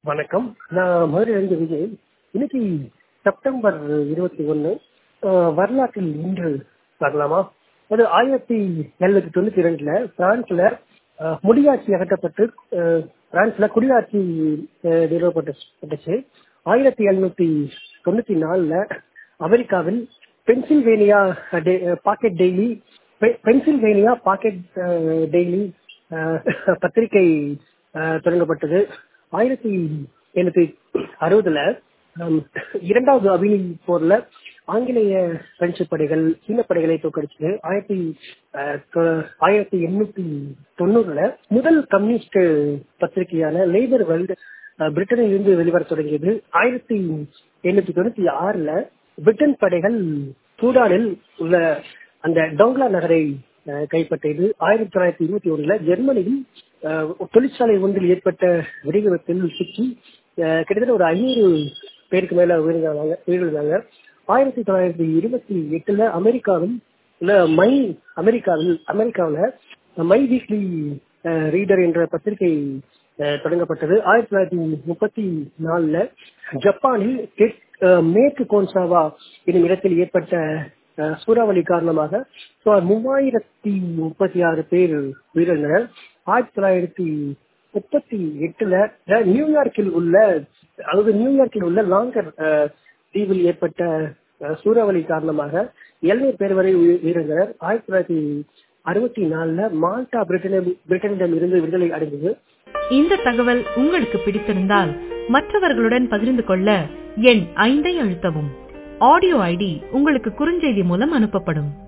வணக்கம் நான் மதுரையிலிருந்து விஜய் இன்னைக்கு செப்டம்பர் இருபத்தி ஒன்று வரலாற்றில் இன்று பார்க்கலாமா அது ஆயிரத்தி எழுநூத்தி தொண்ணூத்தி ரெண்டுல பிரான்ஸ்ல அஹ், முடியாட்சி அகற்றப்பட்டு அஹ், பிரான்ஸ்ல குடியாட்சி அஹ், நிறுவப்பட்டுச்சு ஆயிரத்தி எழுநூத்தி தொண்ணூத்தி நாலுல அமெரிக்காவில் பென்சில்வேனியா டே- பாக்கெட் டெய்லி பெ- Pennsylvania Packet uh, Daily uh, பத்திரிகை அஹ், தொடங்கப்பட்டது ஆயிரத்தி எண்ணூத்தி அறுபதுல ஹம், இரண்டாவது அபினி போர்ல ஆங்கிலேய பிரெஞ்சு படைகள் சீன படைகளை தோற்கடிச்சது ஆயிரத்தி அஹ், தொ- ஆயிரத்தி எண்ணூத்தி தொண்ணூறுல முதல் கம்யூனிஸ்ட் பத்திரிகையான லேபர் வேர்ல்டு அஹ், பிரிட்டனில் இருந்து வெளிவர தொடங்கியது ஆயிரத்தி எண்ணூத்தி தொண்ணூத்தி ஆறுல பிரிட்டன் படைகள் சூடானில் உள்ள அந்த டோங்லா நகரை அஹ், கைப்பற்றியது ஆயிரத்தி தொள்ளாயிரத்தி இருபத்தி ஒண்ணுல ஜெர்மனியில் அஹ், தொழிற்சாலை ஒன்றில் ஏற்பட்ட வெடிவிபத்தில் சிக்கி அஹ், கிட்டத்தட்ட ஒரு ஐநூறு பேருக்கு மேல உயிரிழந்தாங்க உயிரிழந்தாங்க ஆயிரத்தி தொள்ளாயிரத்தி இருபத்தி எட்டுல அமெரிக்காவில் உள்ள மை அமெரிக்காவில் அமெரிக்காவில் மை வீக்லி ரீடர் என்ற பத்திரிகை அஹ், தொடங்கப்பட்டது ஆயிரத்தி தொள்ளாயிரத்தி முப்பத்தி நாலுல ஜப்பானில் தெற்- அஹ், மேற்கு கோன்சாவா என்னும் இடத்தில் ஏற்பட்ட அஹ், சூறாவளி காரணமாக சுமார் மூவாயிரத்தி முப்பத்தி ஆறு பேர் உயிரிழந்தனர் ஆயிரத்தி தொள்ளாயிரத்தி முப்பத்தி எட்டுல அஹ், நியூயார்க்கில் உள்ள அதாவது நியூயார்க்கில் உள்ள லாங்கர் அஹ், தீவில் ஏற்பட்ட அஹ், சூறாவளி காரணமாக எழுநூறு பேர் வரை உயிர்- உயிரிழந்தனர் ஆயிரத்தி தொள்ளாயிரத்தி அறுபத்தி நாலுல மால்டா பிரிட்டனிடம் பிரிட்டனிடம் இருந்து விடுதலை அடைந்தது இந்த தகவல் உங்களுக்கு பிடித்திருந்தால் மற்றவர்களுடன் பகிர்ந்து கொள்ள எண் ஐந்தை அழுத்தவும் ஆடியோ ஐடி உங்களுக்கு குறுஞ்செய்தி மூலம் அனுப்பப்படும்